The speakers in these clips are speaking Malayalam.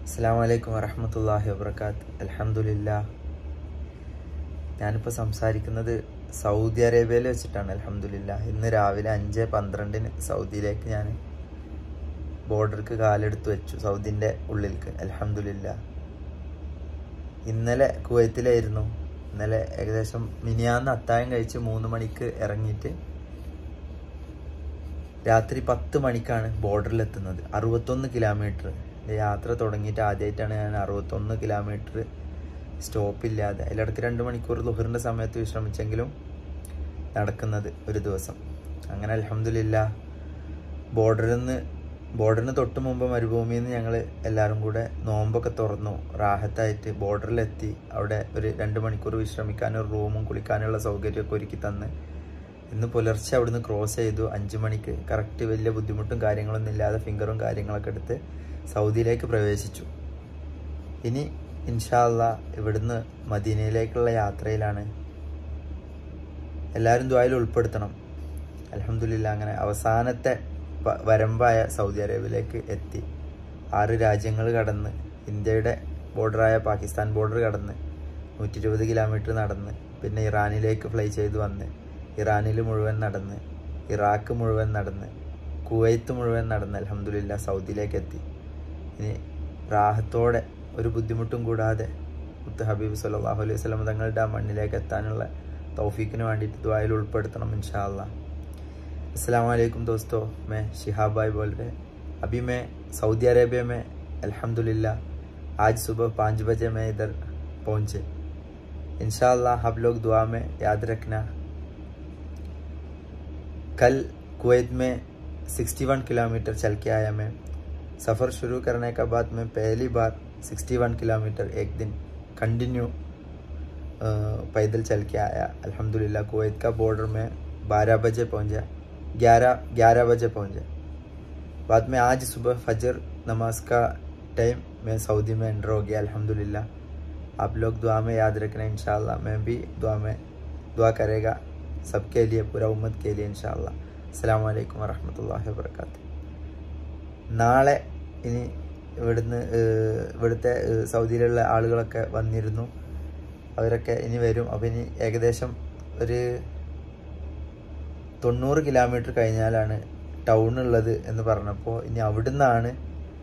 അസ്സാം വലൈക്കും വറഹമത്തല്ലാഹി വബർക്കാത്ത് അലഹമുല്ലാ ഞാനിപ്പോൾ സംസാരിക്കുന്നത് സൗദി അറേബ്യയിൽ വെച്ചിട്ടാണ് അലഹമുല്ല ഇന്ന് രാവിലെ അഞ്ച് പന്ത്രണ്ടിന് സൗദിയിലേക്ക് ഞാൻ ബോർഡർക്ക് കാലെടുത്ത് വെച്ചു സൗദിൻ്റെ ഉള്ളിലേക്ക് അലഹമുല്ല ഇന്നലെ കുവൈത്തിലായിരുന്നു ഇന്നലെ ഏകദേശം മിനിയാന്ന് അത്താഴം കഴിച്ച് മൂന്ന് മണിക്ക് ഇറങ്ങിയിട്ട് രാത്രി പത്ത് മണിക്കാണ് ബോർഡറിലെത്തുന്നത് അറുപത്തൊന്ന് കിലോമീറ്റർ യാത്ര തുടങ്ങിയിട്ട് ആദ്യമായിട്ടാണ് ഞാൻ അറുപത്തൊന്ന് കിലോമീറ്റർ സ്റ്റോപ്പില്ലാതെ അതിലിടയ്ക്ക് രണ്ട് മണിക്കൂർ ലുഹറിൻ്റെ സമയത്ത് വിശ്രമിച്ചെങ്കിലും നടക്കുന്നത് ഒരു ദിവസം അങ്ങനെ അലഹമില്ല ബോർഡറിൽ നിന്ന് ബോർഡറിന് തൊട്ട് മുമ്പ് മരുഭൂമിയിൽ നിന്ന് ഞങ്ങൾ എല്ലാവരും കൂടെ നോമ്പൊക്കെ തുറന്നു റാഹത്തായിട്ട് ബോർഡറിലെത്തി അവിടെ ഒരു രണ്ട് മണിക്കൂർ വിശ്രമിക്കാനും ഒരു റൂമും കുളിക്കാനുള്ള സൗകര്യമൊക്കെ ഒരുക്കി തന്ന് ഇന്ന് പുലർച്ചെ അവിടുന്ന് ക്രോസ് ചെയ്തു അഞ്ച് മണിക്ക് കറക്റ്റ് വലിയ ബുദ്ധിമുട്ടും കാര്യങ്ങളൊന്നും ഇല്ലാതെ ഫിംഗറും കാര്യങ്ങളൊക്കെ എടുത്ത് സൗദിയിലേക്ക് പ്രവേശിച്ചു ഇനി ഇൻഷാല്ല ഇവിടുന്ന് മദീനയിലേക്കുള്ള യാത്രയിലാണ് എല്ലാവരും ദ്വായിൽ ഉൾപ്പെടുത്തണം അലഹമില്ല അങ്ങനെ അവസാനത്തെ വരമ്പായ സൗദി അറേബ്യയിലേക്ക് എത്തി ആറ് രാജ്യങ്ങൾ കടന്ന് ഇന്ത്യയുടെ ബോർഡറായ പാകിസ്ഥാൻ ബോർഡർ കടന്ന് നൂറ്റി ഇരുപത് കിലോമീറ്റർ നടന്ന് പിന്നെ ഇറാനിലേക്ക് ഫ്ലൈ ചെയ്ത് വന്ന് ഇറാനിൽ മുഴുവൻ നടന്ന് ഇറാഖ് മുഴുവൻ നടന്ന് കുവൈത്ത് മുഴുവൻ നടന്ന് അലഹമുല്ല സൗദിയിലേക്ക് എത്തി ഇനി റാഹത്തോടെ ഒരു ബുദ്ധിമുട്ടും കൂടാതെ മുത്ത് ഹബീബ് സല്ലാഹു അലൈഹി സ്വലം തങ്ങളുടെ ആ മണ്ണിലേക്ക് എത്താനുള്ള तौफीक ने वांडी दुआയിൽ ഉൾപ്പെടുത്തണം इंशाअल्लाह अस्सलाम वालेकुम दोस्तों मैं शिहाब भाई बोल रहे अभी मैं सऊदी अरेबिया में अल्हम्दुलिल्लाह आज सुबह पाँच बजे मैं इधर पहुंचे इंशाअल्लाह आप लोग दुआ में याद रखना कल कुवैत में 61 किलोमीटर चल के आया मैं सफ़र शुरू करने के बाद मैं पहली बार 61 किलोमीटर एक दिन कंटिन्यू पैदल चल के आया अल्हम्दुलिल्लाह कुवैत का बॉर्डर में 12 बजे पहुंचा 11 11 बजे पहुंचा बाद में आज सुबह फजर नमाज का टाइम मैं सऊदी में एंटर हो गया अल्हम्दुलिल्लाह आप लोग दुआ में याद रखना इंशाल्लाह मैं भी दुआ में दुआ करेगा सबके लिए पूरा उम्मत के लिए इंशाल्लाह അസ്സാം വലൈക്കും വറഹമത്തല്ലാഹി വാബർക്കാത്ത് നാളെ ഇനി ഇവിടുന്ന് ഇവിടുത്തെ സൗദിയിലുള്ള ആളുകളൊക്കെ വന്നിരുന്നു അവരൊക്കെ ഇനി വരും അപ്പം ഇനി ഏകദേശം ഒരു തൊണ്ണൂറ് കിലോമീറ്റർ കഴിഞ്ഞാലാണ് ടൗൺ ഉള്ളത് എന്ന് പറഞ്ഞപ്പോൾ ഇനി അവിടുന്നാണ്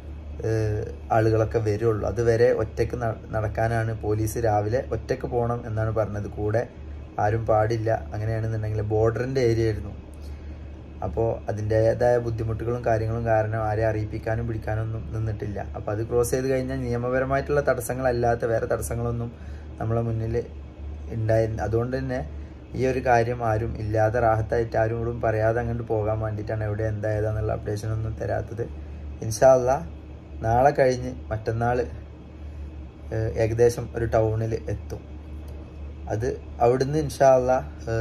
ആളുകളൊക്കെ വരുള്ളൂ അതുവരെ ഒറ്റയ്ക്ക് നടക്കാനാണ് പോലീസ് രാവിലെ ഒറ്റയ്ക്ക് പോകണം എന്നാണ് പറഞ്ഞത് കൂടെ ആരും പാടില്ല അങ്ങനെയാണെന്നുണ്ടെങ്കിൽ ബോർഡറിൻ്റെ ഏരിയ ആയിരുന്നു അപ്പോൾ അതിൻ്റേതായ ബുദ്ധിമുട്ടുകളും കാര്യങ്ങളും കാരണം ആരെ അറിയിപ്പിക്കാനും പിടിക്കാനൊന്നും നിന്നിട്ടില്ല അപ്പോൾ അത് ക്രോസ് ചെയ്ത് കഴിഞ്ഞാൽ നിയമപരമായിട്ടുള്ള തടസ്സങ്ങളല്ലാത്ത വേറെ തടസ്സങ്ങളൊന്നും നമ്മളെ മുന്നിൽ ഉണ്ടായിരുന്നു അതുകൊണ്ട് തന്നെ ഈ ഒരു കാര്യം ആരും ഇല്ലാതെ റാഹത്തായിട്ട് ആരും കൂടെ പറയാതെ അങ്ങോട്ട് പോകാൻ വേണ്ടിയിട്ടാണ് എവിടെ എന്തായതാന്നുള്ള അപ്ഡേഷൻ ഒന്നും തരാത്തത് ഇൻഷാല്ല നാളെ കഴിഞ്ഞ് മറ്റന്നാൾ ഏകദേശം ഒരു ടൗണിൽ എത്തും അത് അവിടുന്ന് ഇൻഷാല്ല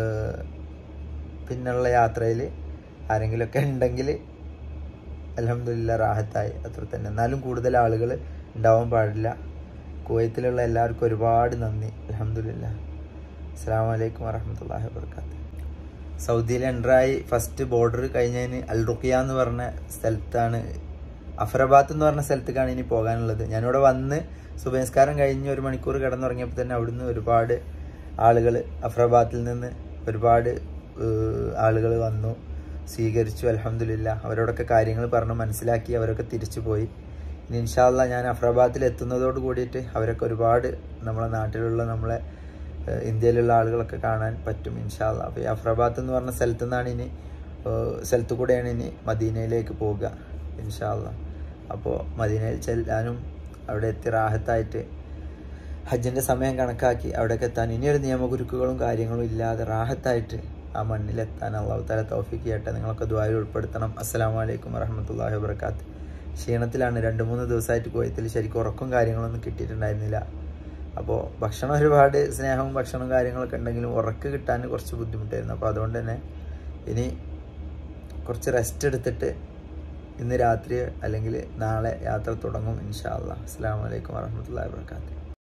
പിന്നുള്ള യാത്രയിൽ ആരെങ്കിലുമൊക്കെ ഉണ്ടെങ്കിൽ അലഹമില്ല റാഹത്തായി അത്ര തന്നെ എന്നാലും കൂടുതൽ ആളുകൾ ഉണ്ടാവാൻ പാടില്ല കുവൈത്തിലുള്ള എല്ലാവർക്കും ഒരുപാട് നന്ദി അലഹമില്ല അസ്സാം വലൈക്കും വറഹമത്തല്ലാഹി വർക്കാത്ത് സൗദിയിൽ എൻ്ററായി ഫസ്റ്റ് ബോർഡർ കഴിഞ്ഞതിന് അൽ റുക്കിയ എന്ന് പറഞ്ഞ സ്ഥലത്താണ് അഫറബാത്ത് എന്ന് പറഞ്ഞ സ്ഥലത്തേക്കാണ് ഇനി പോകാനുള്ളത് ഞാനിവിടെ വന്ന് സുബേസ്കാരം കഴിഞ്ഞ് ഒരു മണിക്കൂർ കിടന്നുറങ്ങിയപ്പോൾ തന്നെ അവിടുന്ന് ഒരുപാട് ആളുകൾ അഫറബാത്തിൽ നിന്ന് ഒരുപാട് ആളുകൾ വന്നു സ്വീകരിച്ചു അലഹമില്ല അവരോടൊക്കെ കാര്യങ്ങൾ പറഞ്ഞ് മനസ്സിലാക്കി അവരൊക്കെ തിരിച്ചു പോയി ഇനി ഇൻഷാല്ല ഞാൻ അഫ്രാബാദിൽ എത്തുന്നതോട് കൂടിയിട്ട് അവരൊക്കെ ഒരുപാട് നമ്മളെ നാട്ടിലുള്ള നമ്മളെ ഇന്ത്യയിലുള്ള ആളുകളൊക്കെ കാണാൻ പറ്റും ഇൻഷാല്ല അപ്പോൾ ഈ അഫ്രാബാദ് എന്ന് പറഞ്ഞ സ്ഥലത്തു നിന്നാണ് ഇനി സ്ഥലത്തു കൂടെയാണ് ഇനി മദീനയിലേക്ക് പോവുക ഇൻഷാല്ല അപ്പോൾ മദീനയിൽ ചെല്ലാനും അവിടെ എത്തി റാഹത്തായിട്ട് ഹജ്ജിൻ്റെ സമയം കണക്കാക്കി അവിടേക്ക് എത്താൻ ഇനിയൊരു നിയമകുരുക്കുകളും കാര്യങ്ങളും ഇല്ലാതെ റാഹത്തായിട്ട് ആ മണ്ണിലെത്താൻ അള്ളാഹു താല തൗഫിക്ക് ചെയ്യട്ടെ നിങ്ങളൊക്കെ ദ്വായിൽ ഉൾപ്പെടുത്തണം അസ്സാം വലൈക്കും വറഹമത്തല്ലാഹി വബർക്കാത്ത് ക്ഷീണത്തിലാണ് രണ്ട് മൂന്ന് ദിവസമായിട്ട് കുവൈത്തിൽ ശരിക്കും ഉറക്കം കാര്യങ്ങളൊന്നും കിട്ടിയിട്ടുണ്ടായിരുന്നില്ല അപ്പോൾ ഭക്ഷണം ഒരുപാട് സ്നേഹവും ഭക്ഷണവും കാര്യങ്ങളൊക്കെ ഉണ്ടെങ്കിലും ഉറക്ക് കിട്ടാൻ കുറച്ച് ബുദ്ധിമുട്ടായിരുന്നു അപ്പോൾ അതുകൊണ്ട് തന്നെ ഇനി കുറച്ച് റെസ്റ്റ് എടുത്തിട്ട് ഇന്ന് രാത്രി അല്ലെങ്കിൽ നാളെ യാത്ര തുടങ്ങും ഇൻഷാ അല്ലാ അസ്സാം വലൈക്കും വറഹമത്തല്ലാ വാബർക്കാത്ത്